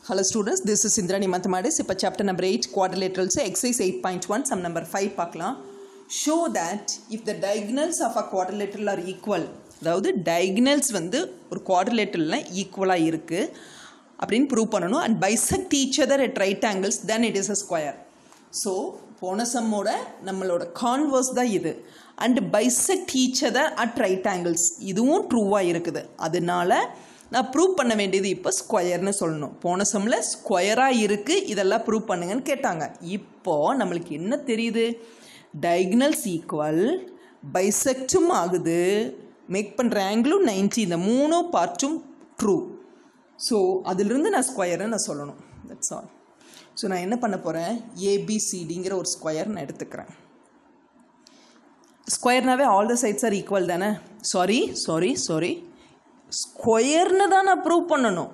Hello students, this is Indrani Mathematics. இப்போ chapter number 8 quadrilaterals exercise 8.1 sum number 5 பார்க்கலாம் show that if the diagonals of a quadrilateral are equal அதாவது diagonals வந்து ஒரு quadrilateralல ஈக்குவலாக இருக்குது அப்படின்னு ப்ரூவ் பண்ணணும் and bisect each other at right angles then it is a square so போன சம்மோட நம்மளோட கான்வர்ஸ் தான் இது and bisect each other at right angles இதுவும் ட்ரூவாக இருக்குது அதனால நான் ப்ரூவ் பண்ண வேண்டியது இப்போ ஸ்கொயர்னு சொல்லணும் போன சம்மில் ஸ்கொயராக இருக்குது இதெல்லாம் ப்ரூவ் பண்ணுங்கன்னு கேட்டாங்க இப்போ நம்மளுக்கு என்ன தெரியுது டயக்னல்ஸ் ஈக்குவல் பைசெக்டும் ஆகுது மேக் பண்ணுற ஆங்கிளும் 90 இந்த மூணும் பார்ட்டும் ட்ரூ ஸோ அதிலிருந்து நான் ஸ்கொயர்னு நான் சொல்லணும் தட்ஸ் ஆல் ஸோ நான் என்ன பண்ண போகிறேன் ஏபிசிடிங்கிற ஒரு ஸ்கொயர் நான் எடுத்துக்கிறேன் ஸ்கொயர்னாவே all the sides are equal தானே சாரி சாரி சாரி ஸ்கொயர்னு தான் நான் ப்ரூவ் பண்ணணும்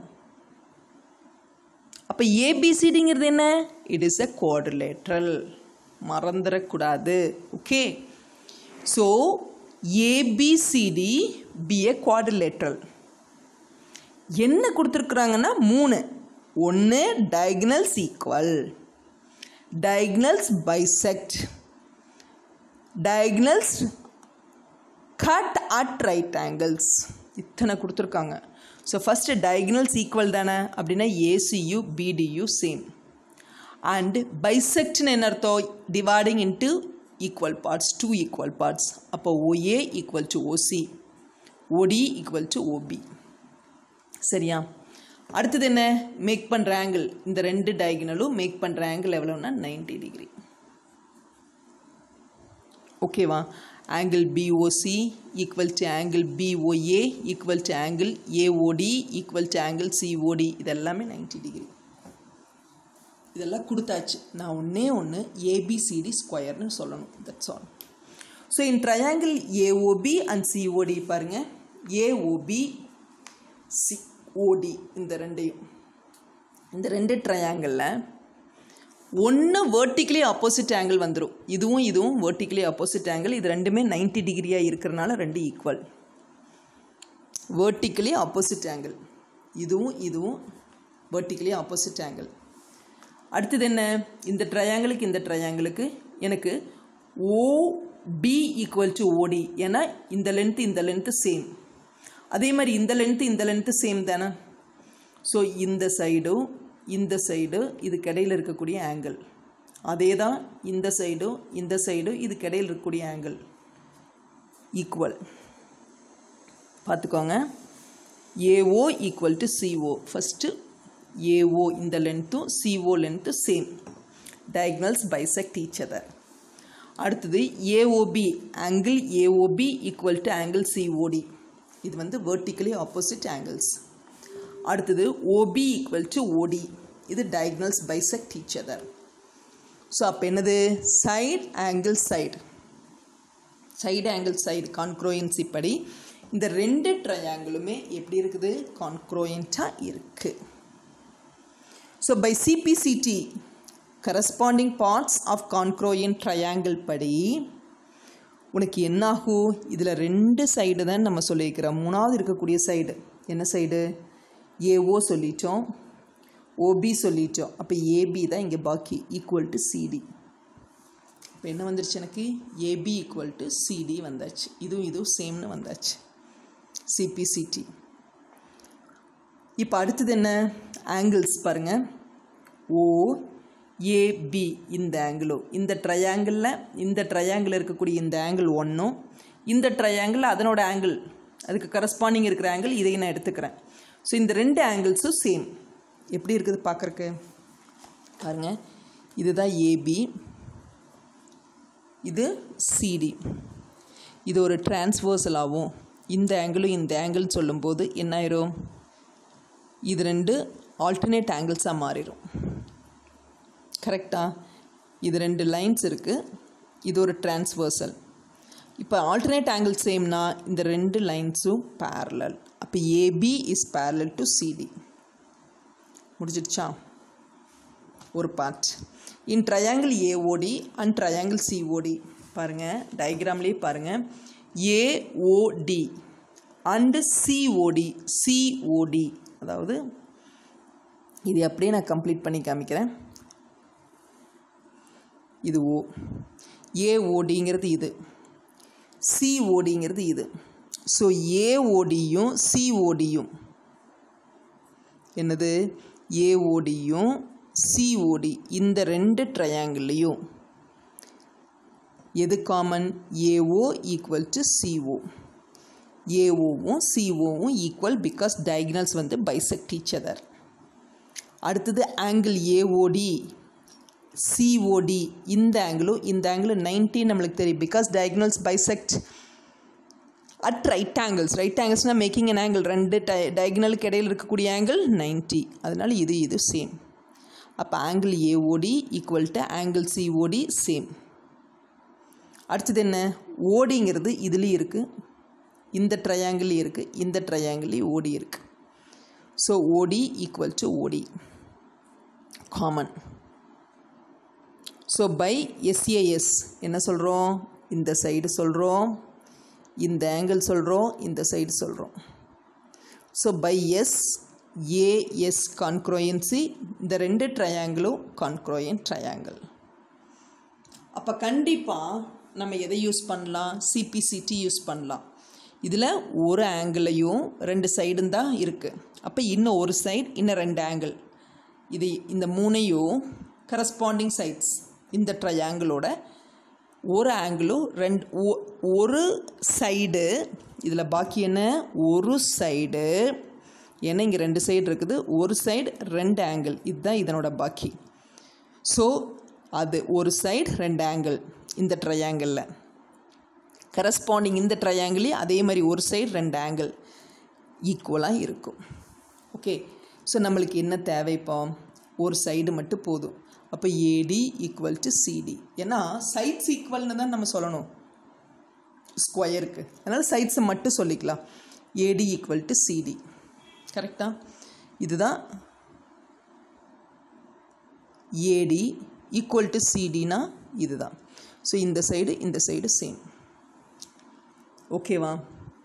அப்போ ஏபிசிடிங்கிறது என்ன இட் இஸ் எ குவாட்ரிலேட்ரல் மறந்துடக்கூடாது okay so ABCD be a quadrilateral என்ன கொடுத்துருக்குறாங்கன்னா மூணு ஒன்று diagonals equal diagonals bisect diagonals cut at right angles இத்தனை கொடுத்துருக்காங்க ஸோ ஃபஸ்ட்டு டயக்னல்ஸ் ஈக்குவல் தானே அப்படின்னா ஏசியு பிடியு சேம் அண்ட் பைசெக்ட்னு என்ன அர்த்தம் dividing into equal parts two equal parts அப்போ OA equal to OC OD equal to OP சரியா அடுத்தது என்ன மேக் பண்ணுற ஆங்கிள் இந்த ரெண்டு டயகனலும் மேக் பண்ணுற ஆங்கிள் எவ்வளோன்னா நைன்டி டிகிரி ஓகேவா angle BOC equal to angle BOA equal to angle AOD equal to angle COD இதெல்லாமே நைன்டி டிகிரி இதெல்லாம் கொடுத்தாச்சு நான் ஒன்றே ஒன்று ஏபிசிடி ஸ்கொயர்னு சொல்லணும் that's all so in triangle AOB and COD பாருங்கள் ஏஓபி சி ஓடி இந்த ரெண்டையும் இந்த ரெண்டு ட்ரையாங்கிளில் ஒன்று வேர்ட்டிக்கலி ஆப்போசிட் ஆங்கிள் வந்துடும் இதுவும் இதுவும் வேர்ட்டிக்கலி ஆப்போசிட் ஆங்கிள் இது ரெண்டுமே நைன்டி டிகிரியாக இருக்கிறனால ரெண்டு ஈக்குவல் வேர்ட்டிக்கலி ஆப்போசிட் ஆங்கிள் இதுவும் இதுவும் வேர்ட்டிக்கலி ஆப்போசிட் ஆங்கிள் அடுத்தது என்ன இந்த ட்ரையாங்கிளுக்கு இந்த ட்ரையாங்கிளுக்கு எனக்கு ஓபி ஈக்குவல் டு ஓடி ஏன்னா இந்த லென்த்து இந்த லென்த்து சேம் அதே மாதிரி இந்த லென்த்து இந்த லென்த்து சேம் தானே ஸோ இந்த சைடும் இந்த சைடு இதுக்கு இடையில் இருக்கக்கூடிய ஆங்கிள் அதே தான் இந்த சைடும் இந்த சைடும் இதுக்கு இடையில் இருக்கக்கூடிய ஆங்கிள் ஈக்குவல் பார்த்துக்கோங்க AO equal to CO first AO இந்த லென்த்தும் CO length same diagonals bisect each other அடுத்தது AOB angle AOB equal to angle COD இது வந்து வேர்ட்டிக்கலி ஆப்போசிட் ஆங்கிள்ஸ் அடுத்தது ஓபி ஈக்குவல் டு ஓடி இது diagonals bisect each other so அப்போ என்னது side angle side side angle side congruency படி இந்த ரெண்டு ட்ரையாங்கிளுமே எப்படி இருக்குது கான்க்ரோயண்ட்டாக இருக்குது so by CPCT corresponding parts of கான்க்ரோயன் triangle படி உனக்கு என்னாகும் இதில் ரெண்டு சைடு தான் நம்ம சொல்லியிருக்கிறோம் மூணாவது இருக்கக்கூடிய சைடு என்ன சைடு ஏஓ சொல்லிட்டோம் ஓபி சொல்லிட்டோம் அப்போ ஏபி தான் இங்கே பாக்கி ஈக்குவல் டு சிடி இப்போ என்ன வந்துருச்சு எனக்கு ஏபி ஈக்குவல் டு சிடி வந்தாச்சு இதுவும் இதுவும் சேம்னு வந்தாச்சு சிபிசிடி இப்போ அடுத்தது என்ன ஆங்கிள்ஸ் பாருங்கள் ஓ ஏபி இந்த ஆங்கிளும் இந்த ட்ரையாங்கிளில் இந்த ட்ரையாங்கிள் இருக்கக்கூடிய இந்த ஆங்கிள் ஒன்றும் இந்த ட்ரையாங்கிள் அதனோட ஆங்கிள் அதுக்கு கரஸ்பாண்டிங் இருக்கிற ஆங்கிள் இதை நான் எடுத்துக்கிறேன் ஸோ இந்த ரெண்டு ஆங்கிள்ஸும் சேம் எப்படி இருக்குது பார்க்குறக்கு பாருங்கள் இதுதான் ஏபி இது சிடி இது ஒரு டிரான்ஸ்வர்சலாகவும் இந்த ஆங்கிளும் இந்த ஆங்கிள் சொல்லும்போது என்ன ஆயிரும் இது ரெண்டு ஆல்டர்னேட் ஆங்கிள்ஸாக மாறிடும் கரெக்டாக இது ரெண்டு லைன்ஸ் இருக்குது இது ஒரு டிரான்ஸ்வர்சல் இப்போ ஆல்டர்னேட் ஆங்கிள் சேம்னா இந்த ரெண்டு லைன்ஸும் பேரலல் அப்போ AB is parallel to CD முடிஞ்சிடுச்சா ஒரு part in triangle AOD and triangle COD பாருங்கள் டயக்ராம்லேயே பாருங்கள் ஏஓடி அண்டு சிஓடி சிஓடி அதாவது இது அப்படியே நான் கம்ப்ளீட் பண்ணி காமிக்கிறேன் இது ஓ ஏஓடிங்கிறது இது சிஓடிங்கிறது இது ஸோ ஏஓடியும் சிஓடியும் என்னது ஏஓடியும் சிஓடி இந்த ரெண்டு ட்ரையாங்கிள்லையும் எது common AO equal to CO ஏஓவும் சிஓவும் ஈக்குவல் பிகாஸ் டயக்னல்ஸ் வந்து பைசெக்ட் each other அடுத்தது ஆங்கிள் ஏஓடி சிஓடி இந்த ஆங்கிளும் இந்த ஆங்கிளும் 90 நம்மளுக்கு தெரியும் because diagonals bisect at right angles right ஆங்கிள்ஸ்னால் மேக்கிங் an ஆங்கிள் ரெண்டு டை டயக்னலுக்கு இடையில் இருக்கக்கூடிய ஆங்கிள் 90 அதனால இது இது சேம் அப்போ angle AOD equal to angle COD same அடுத்தது என்ன ஓடிங்கிறது இதுலேயும் இருக்குது இந்த ட்ரையாங்கிள் இருக்குது இந்த ட்ரையாங்கிள்லேயும் ஓடி இருக்குது so OD equal to OD common so by SAS என்ன சொல்கிறோம் இந்த சைடு சொல்கிறோம் இந்த ஆங்கிள் சொல்கிறோம் இந்த சைடு சொல்கிறோம் so by S AS congruency இந்த ரெண்டு ட்ரையாங்கிளும் கான்க்ரோயன் ட்ரையாங்கிள் அப்போ கண்டிப்பாக நம்ம எதை யூஸ் பண்ணலாம் சிபிசிடி யூஸ் பண்ணலாம் இதில் ஒரு ஆங்கிளையும் ரெண்டு சைடும் தான் இருக்குது அப்போ இன்னும் ஒரு சைடு இன்னும் ரெண்டு ஆங்கிள் இது இந்த மூணையும் கரஸ்பாண்டிங் சைட்ஸ் இந்த ட்ரையாங்கிளோட ஒரு ஆங்கிளும் ரெண்டு ஒ- ஒரு சைடு இதில் பாக்கி என்ன ஒரு சைடு ஏன்னா இங்கே ரெண்டு சைடு இருக்குது ஒரு சைடு ரெண்டு ஆங்கிள் இதுதான் இதனோட பாக்கி ஸோ அது ஒரு சைடு ரெண்டு ஆங்கிள் இந்த ட்ரையாங்கிளில் கரஸ்பாண்டிங் இந்த ட்ரையாங்கிளையும் அதே மாதிரி ஒரு சைடு ரெண்டு ஆங்கிள் ஈக்குவலாக இருக்கும் ஓகே ஸோ நம்மளுக்கு என்ன தேவை இப்போ ஒரு சைடு மட்டும் போதும் அப்போ ஏடி ஈக்குவல் டு சிடி ஏன்னா சைட்ஸ் ஈக்குவல்னு தான் நம்ம சொல்லணும் ஸ்கொயருக்கு அதனால் சைட்ஸை மட்டும் சொல்லிக்கலாம் ஏடி ஈக்குவல் டு சிடி கரெக்டா இதுதான் ஏடி ஈக்குவல் டு சிடினா இதுதான் ஸோ இந்த சைடு இந்த சைடு சேம் ஓகேவா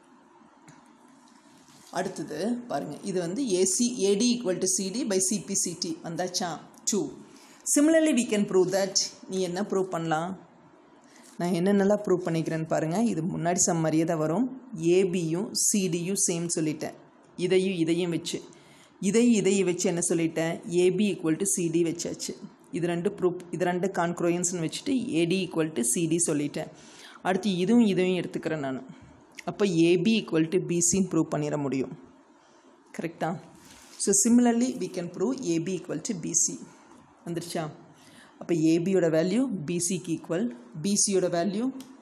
அடுத்தது பாருங்கள் இது வந்து AC AD equal to CD by CPCT வந்தாச்சா too similarly we can prove that நீ என்ன ப்ரூவ் பண்ணலாம் நான் என்னென்னலாம் ப்ரூவ் பண்ணிக்கிறேன்னு பாருங்கள் இது முன்னாடி சம் மாதிரியே தான் வரும் ஏபியும் சிடியும் சேம் சொல்லிட்டேன் இதையும் இதையும் வச்சு இதையும் இதையும் வச்சு என்ன சொல்லிட்டேன் ஏபி ஈக்குவல் டு சிடி வச்சாச்சு இது ரெண்டு ப்ரூஃப் இது ரெண்டு கான்க்ரோயன்ஸ்னு வச்சுட்டு ஏடி ஈக்குவல் டு சிடி சொல்லிட்டேன் அடுத்து இதுவும் இதையும் எடுத்துக்கிறேன் நான் அப்போ ஏபி ஈக்குவல் டு பிசின்னு ப்ரூவ் பண்ணிட முடியும் கரெக்டா so similarly we can prove AB equal to BC வந்துருச்சா அப்போ ஏபியோட வேல்யூ பிசிக்கு ஈக்குவல் பிசியோட வேல்யூ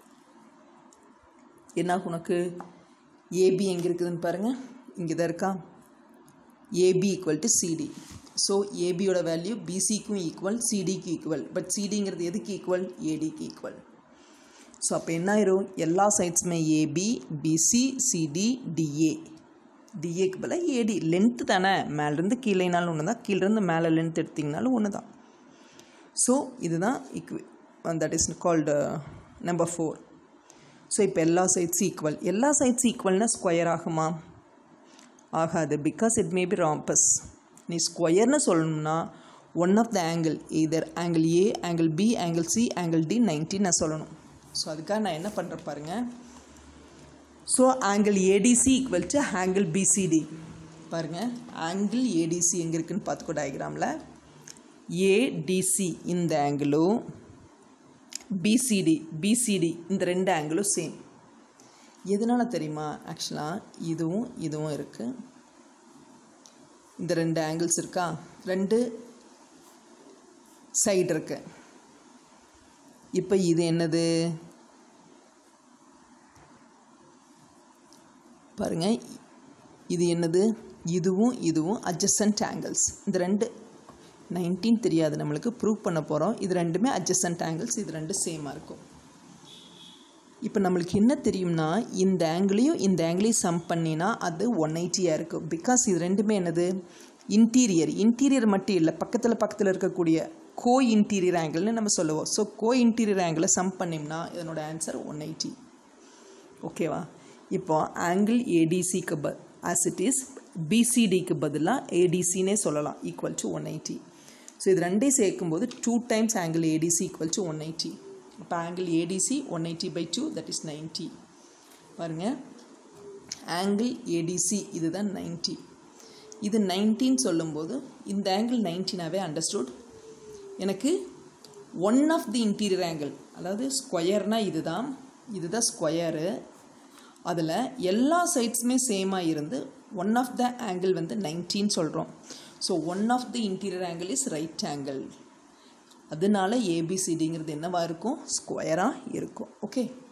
என்ன உனக்கு ஏபி எங்கே இருக்குதுன்னு பாருங்கள் இங்கே தான் இருக்கா AB equal to CD so ஏபியோட வேல்யூ பிசிக்கும் ஈக்குவல் சிடிக்கு ஈக்குவல் பட் சிடிங்கிறது எதுக்கு ஈக்குவல் ஏடிக்கு ஈக்குவல் ஸோ அப்போ என்ன ஆயிரும் எல்லா சைட்ஸுமே ஏபி பிசி சிடி டிஏ டிஏக்கு பதிலாக ஏடி லென்த்து தானே மேலேருந்து கீழேனாலும் ஒன்று தான் கீழேருந்து மேலே லென்த் எடுத்திங்கனாலும் ஒன்று தான் ஸோ இதுதான் இக்வி that is called number four so இப்போ எல்லா சைட்ஸ் ஈக்குவல் எல்லா சைட்ஸ் ஈக்குவல்னா ஸ்கொயர் ஆகுமா ஆகாது because it may be rhombus நீ ஸ்கொயர்னு சொல்லணும்னா one of the angle either angle A angle B angle C angle D 90 நான் சொல்லணும் ஸோ அதுக்காக நான் என்ன பண்ணுறேன் பாருங்கள் so angle ADC equal to angle BCD பாருங்கள் ஆங்கிள் ஏடிசி எங்கே இருக்குன்னு பார்த்துக்கோ டயக்ராமில் ஏடிசி இந்த ஆங்கிளும் பிசிடி பிசிடி இந்த ரெண்டு ஆங்கிளும் சேம் எதனால தெரியுமா ஆக்சுவலாக இதுவும் இதுவும் இருக்குது இந்த ரெண்டு ஆங்கிள்ஸ் இருக்கா ரெண்டு சைடு இருக்கு இப்போ இது என்னது பாருங்க இது என்னது இதுவும் இதுவும் adjacent ஆங்கிள்ஸ் இந்த ரெண்டு நைன்டீன் தெரியாது நம்மளுக்கு ப்ரூவ் பண்ண போகிறோம் இது ரெண்டுமே adjacent ஆங்கிள்ஸ் இது ரெண்டு சேமாக இருக்கும் இப்போ நம்மளுக்கு என்ன தெரியும்னா இந்த ஆங்கிளையும் இந்த ஆங்கிளையும் சம் பண்ணினா அது ஒன் எயிட்டியாக இருக்கும் பிகாஸ் இது ரெண்டுமே என்னது இன்டீரியர் இன்டீரியர் மட்டும் இல்லை பக்கத்தில் பக்கத்தில் இருக்கக்கூடிய கோ இன்டீரியர் ஆங்கிள்னு நம்ம சொல்லுவோம் ஸோ கோ இன்டீரியர் ஆங்கிளை சம் பண்ணிம்னா இதனோட ஆன்சர் ஒன் எயிட்டி ஓகேவா இப்போ ஆங்கிள் ஏடிசிக்கு ப ஆஸ் இட் இஸ் பிசிடிக்கு பதிலாக ஏடிசினே சொல்லலாம் equal to one eighty so இது ரெண்டையும் சேர்க்கும்போது two times angle ADC equal to one eighty இப்போ angle ADC one eighty by two that is ninety பாருங்கள் ஆங்கிள் ஏடிசி இதுதான் நைன்ட்டி இது நைன்ட்டின்னு சொல்லும்போது இந்த ஆங்கிள் நைன்டீனாவே அண்டர்ஸ்டுட் எனக்கு one of the interior angle அதாவது ஸ்கொயர்னால் இதுதான் இதுதான் ஸ்கொயரு அதில் எல்லா சைட்ஸுமே சேமாக இருந்து ஒன் ஆஃப் த ஆங்கிள் வந்து நைன்டீன் சொல்கிறோம் so one of the interior angle is right angle அதனால ஏபிசிடிங்கிறது என்னவா இருக்கும் ஸ்கொயராக இருக்கும் ஓகே